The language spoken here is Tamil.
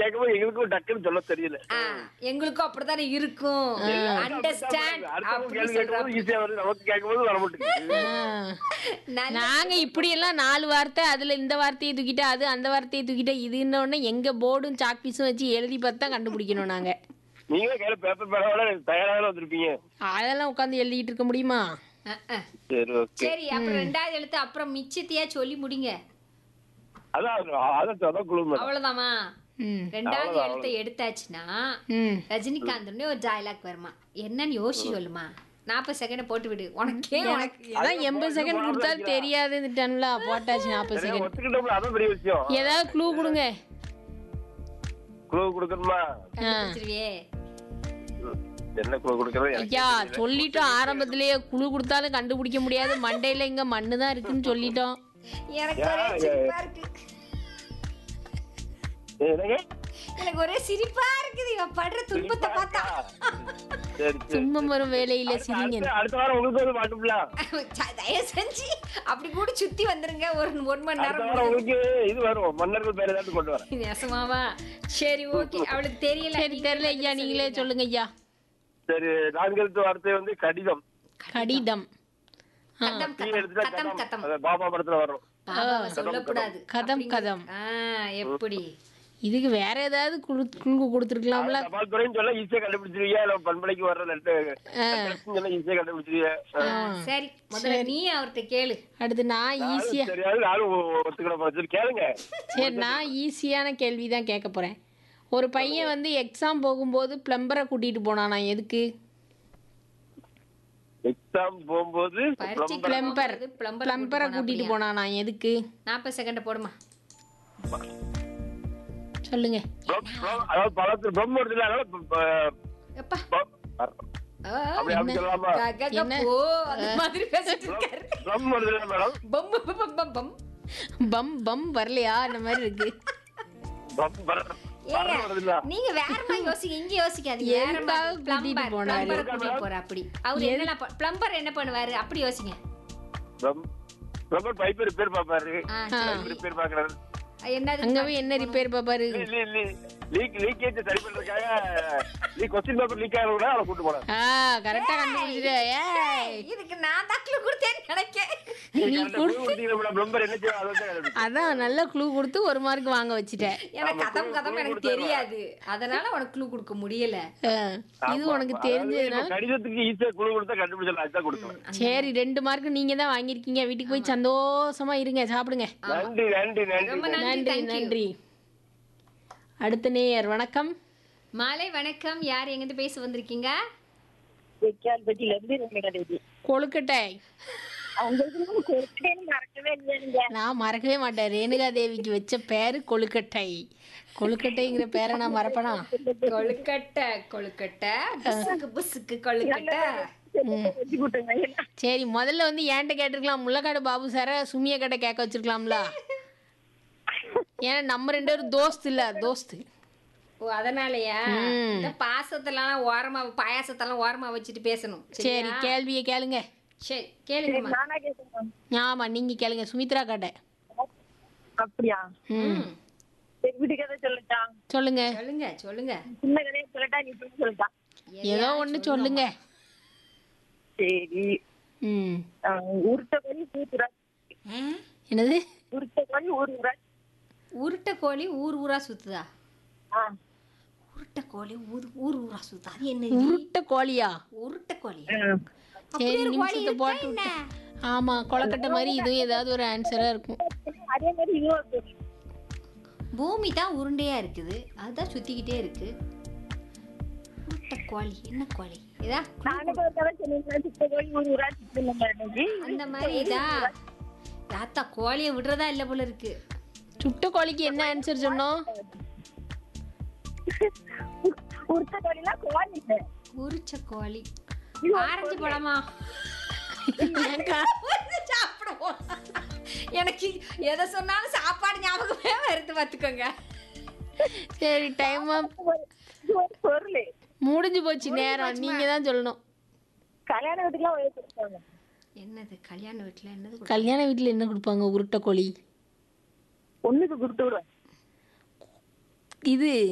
கேட்கும்போது எங்களுக்கும் டக்குன்னு சொல்ல தெரியல ஆ, எங்களுக்கும் அப்படித்தானே இருக்கும் அண்டர்ஸ்டாண்ட் அடுத்தவங்க அப்படின்னு கேள்வி கேட்கும்போது சொல்றாங்க ஈஸியா வருது நமக்கு கேட்கும்போது வர மாட்டேங்குது நல்ல- நாங்க இப்படியெல்லாம் நாலு வார்த்தை அதுல இந்த வார்த்தையை தூக்கிட்டு அது அந்த வார்த்தையை தூக்கிட்டு இதுன்ன உடனே எங்க போர்டும் சாக் பீஸும் வச்சு எழுதி பார்த்து தான் கண்டுபிடிக்கணும் நாங்க நீங்களே கையில பேப்பர் பேனாவோட தயாராக வந்திருப்பீங்க அதெல்லாம் உட்காந்து எழுதிட்டு இருக்க முடியுமா அஹ், அஹ். சரி ஓகே சரி அப்புறம் ரெண்டாவது எழுத்து அப்புறம் மிச்சத்தையா சொல்லி முடிங்க அதான் அதான் அதான் குழு மேடம் அவ்வளவுதாமா ம் ரெண்டாவது எழுத்தை எடுத்தாச்சுன்னா ம் ரஜினிகாந்த் உடனே ஒரு டயலாக் வருமா என்னன்னு யோசிச்சு சொல்லுமா நாற்பது செகண்ட் போட்டு விடு உனக்கே உனக்கு அதான் எண்பது செகண்ட் கொடுத்தாலும் தெரியாதுன்னுட்டான்ல போட்டாச்சு நாற்பது செகண்ட் ஒத்துக்கிட்டோம்ல அதான் பெரிய விஷயம் ஏதாவது க்ளூ கொடுங்க குழு கொடுக்கணுமா கண்டுபிடிச்சிருவியே ம். என்ன குழு கொடுக்கறது எனக்கு ஐயா சொல்லிட்டோம் ஆரம்பத்திலேயே குழு கொடுத்தாலும் கண்டுபிடிக்க முடியாது மண்டையில இங்க மண்ணு தான் இருக்குன்னு சொல்லிட்டோம் எனக்கு ஒரே சிரிப்பா இருக்கு என்னங்க எனக்கு ஒரே சிரிப்பா இருக்குது இவ படுற துன்பத்தை பார்த்தா சரி சரி துன்பம் வரும் வேலையில சிரிங்க அடுத்த- அடுத்த வாரம் உங்களுக்கு வந்து மாட்டும்லாம் ச- தயவு செஞ்சு அப்படி கூட சுத்தி வந்துருங்க ஒரு ஒரு மணி அடுத்த நேரம் வாரம் உங்களுக்கு இது வரும் மன்னர்கள் பேர் ஏதாவது கொண்டு வரேன் நெசமாவா சரி ஓகே அவளுக்கு தெரியல சரி தெரியல ஐயா நீங்களே சொல்லுங்க ஐயா சரி நான்கெழுத்து வார்த்தை வந்து கடிதம் கடிதம் ஆ, கதம் டீ கதம் எடுத்துட்டா கதம் கதம் கதம் அது பாபா படத்துல வரும் பாபாவை சொல்லக்கூடாது கதம், அப்படிங்க- கதம். ஆ, எப்படி இதுக்கு வேற ஏதாவது குழு குழு கொடுத்துருக்கலாம்ல தபால் துறைன்னு சொல்ல ஈஸியா கண்டுபிடிச்சிருவீங்க இல்ல பண்பலைக்கு வர்ற லெட்டர் சொல்ல ஈஸியா கண்டுபிடிச்சிருவீங்க சரி முதல்ல நீ அவர்கிட்ட கேளு அடுத்து நான் ஈஸியா தெரியாது நானும் ஒ- ஒத்துக்கிட போறேன் சரி கேளுங்க சரி நான் ஈஸியான கேள்வி தான் கேட்க போறேன் ஒரு பையன் வந்து எக்ஸாம் போகும்போது பிளம்பரை கூட்டிட்டு போனானா எதுக்கு எக்ஸாம் போகும்போது பரீட்சைக்கு பிளம்பர் போகும்போது plumber பிளம்பரை கூட்டிட்டு போனானா எதுக்கு நாற்பது செகண்ட் போடுமா சொல்லுங்க பிரம்- பிரம்- அதாவது பழத்துல பிரம் வருது இல்ல அதனால ப- ப- எப்பா ப- ஆ, அப்படி அப்படி சொல்லலாமா க- க- க- என்ன? போ, அந்த மாதிரி பேசிட்டு இருக்காரு பிரம் வருது இல்ல மேடம் பம் பம் பம் பம் பம் பம் பம் வரலையா அந்த மாதிரி இருக்கு பிரம் வர- வர வருது இல்ல ஏங்க நீங்க வேற மாதிரி யோசிக்க இங்க யோசிக்காதீங்க வேற எதுக்காக மாதிரி கூட்டிட்டு பிளம்பர் போனாரு? பிளம்பர் கூட்டிட்டு போற அப்படி அவர் என்ன பிளம்பர் என்ன பண்ணுவாரு அப்படி யோசிங்க பிரம் பிளம்பர் பைப் ரிப்பேர் பாப்பாரு ஆ, பைப் ரிப்பேர் பாக்குறாரு என்னது அங்க போய் என்ன ரிப்பேர் பாப்பாரு லீக் லீக்கேஜ் சரி பண்றதுக்காக லீக் கொஸ்டின் பேப்பர் லீக் ஆகணும் கூட அவளை கூட்டு போனேன் ஆ கரெக்டா கண்டுபிடிச்சிட்டு ஏய் இதுக்கு நான் தாக்கல கொடுத்தேன்னு நினைக்கேன் பிளம்பர் என்ன செய்யும் அதை தான் கண்டுபிடிச்சேன். அதான் நல்ல க்ளூ கொடுத்து ஒரு மார்க் வாங்க வச்சுட்டேன் எனக்கு கதம் கதம் எனக்கு தெரியாது அதனால உனக்கு க்ளூ கொடுக்க முடியல ஆ, இது உனக்கு அதாவது தெரிஞ்சதுனால இப்ப கடிதத்துக்கு ஈஸியா குழு கொடுத்தா கண்டுபிடிச்சலாம் அதுதான் கொடுக்கலாம் சரி ரெண்டு மார்க் நீங்க தான் வாங்கியிருக்கீங்க வீட்டுக்கு போய் சந்தோஷமா இருங்க சாப்பிடுங்க நன்றி நன்றி நன்றி ரொம்ப நன்றி நன்றி தேங்க்யூ நன்றி அடுத்த நேயர் வணக்கம் மாலை வணக்கம் யார் எங்கிருந்து பேச வந்திருக்கீங்க வெக்கால்பட்டியில இருந்து ரேணுகா தேவி கொழுக்கட்டை அவங்களுக்கு கொடுத்தேன்னு மறக்கவே இல்லைங்க நான் மறக்கவே மாட்டேன் ரேணுகா தேவிக்கு வச்ச பேரு கொழுக்கட்டை கொழுக்கட்டைங்கிற பேரை நான் மறப்பனா கொழுக்கட்டை கொழுக்கட்டை புசுக்கு புசுக்கு கொழுக்கட்டை வச்சு கொடுத்துங்க சரி முதல்ல வந்து ஏன்ட்ட கேட்டிருக்கலாம் முள்ளக்காடு பாபு சார சுமிய கடை கேட்க வச்சிருக்கலாம்ல ஏன்னா நம்ம ரெண்டு பேரும் தோஸ்து இல்ல தோஸ்து ஓ அதனாலயா ம். இந்த பாசத்தெல்லாம் ஓரமா பாயாசத்தெல்லாம் ஓரமா வச்சுட்டு பேசணும் சரி சரியா? கேள்வியை கேளுங்க சரி கேளுங்கம்மா நானா கேட்கணும் ஆமா நீங்க கேளுங்க சுமித்ரா கடை அப்படியா ம் சரி வீட்டு கதை சொல்லட்டா சொல்லுங்க சொல்லுங்க சொல்லுங்க சின்ன கதையை சொல்லட்டா நீ சொல்லி சொல்லட்டா ஏதோ ஒண்ணு சொல்லுங்க சரி ம் ஆஹ் உருட்ட கோழி ஊத்துறா ஆ? என்னது உருட்ட கோழி ஊர் ஊரா உருட்டை கோழி ஊர் ஊரா சுத்துதா ஆ உருட்டை கோழி ஊர் ஊர் ஊரா சுத்துதா அது என்ன உருட்ட கோழியா உருட்டை கோழி ஆஹ். அப்படி சரி ஒரு கோழி நிமிஷத்தை இருக்கா போட்டு என்ன? விட்டு. ஆமா கொலக்கட்டை மாதிரி இதுவும் ஏதாவது ஒரு ஆன்சரா இருக்கும் அதே மாதிரி இன்னொரு கோழி. பூமி தான் உருண்டையா இருக்குது அதுதான் சுத்திக்கிட்டே இருக்கு உருட்டை கோழி என்ன கோழி இதா நானும் ஒரு கதை சொன்னீங்களா சித்த கோழி ஊர் ஊரா சுத்தி அந்த மாதிரி இதா தாத்தா கோழியை விடுறதா இல்ல போல இருக்கு சுட்ட கோழிக்கு என்ன ஆன்சர் சொன்னோம் உருட்ட கோழினா கோழி இல்லை. உரிச்ச கோழி ஆரஞ்சு பழமா ஏன்க்கா? சாப்பிடுவோம் எனக்கு எதை சொன்னாலும் சாப்பாடு ஞாபகமே வருது பார்த்துக்கோங்க சரி டைம் இது ஒரு பொருள் முடிஞ்சு போச்சு நேரம் நீங்க தான் சொல்லணும் கல்யாண வீட்டுக்குலாம் உயர்த்தி கொடுப்பாங்க என்னது கல்யாண வீட்டுல என்னது கல்யாண வீட்டுல என்ன கொடுப்பாங்க உருட்டை கோழி ஒண்ணுக்கு கொடுத்து விடுவேன் இது